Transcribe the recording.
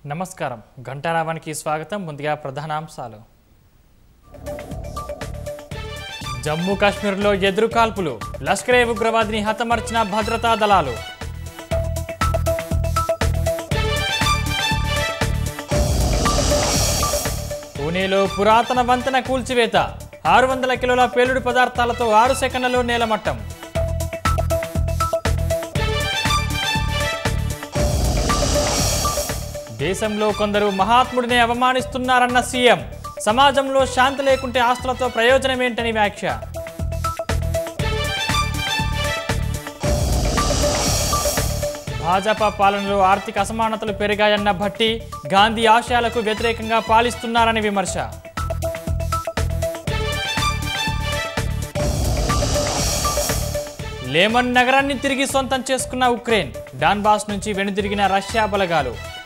నమస్కారం ఘంటారావానికి స్వాగతం ముందుగా ప్రధానాంశాలు జమ్మూ కాశ్మీర్లో ఎదురు కాల్పులు లష్కరే ఉగ్రవాదిని హతమర్చిన భద్రతా దళాలు పూణేలో పురాతన వంతెన కూల్చివేత ఆరు వందల కిలోల పేలుడు పదార్థాలతో ఆరు సెకండ్లలో నేలమట్టం దేశంలో కొందరు మహాత్ముడిని అవమానిస్తున్నారన్న సీఎం సమాజంలో శాంతి లేకుంటే ఆస్తులతో ప్రయోజనమేంటని వ్యాఖ్య భాజపా పాలనలో ఆర్థిక అసమానతలు పెరిగాయన్న భట్టి గాంధీ ఆశయాలకు వ్యతిరేకంగా పాలిస్తున్నారని విమర్శ లేమన్ నగరాన్ని తిరిగి సొంతం చేసుకున్న ఉక్రెయిన్ డాన్బాస్ నుంచి వెనుదిరిగిన రష్యా బలగాలు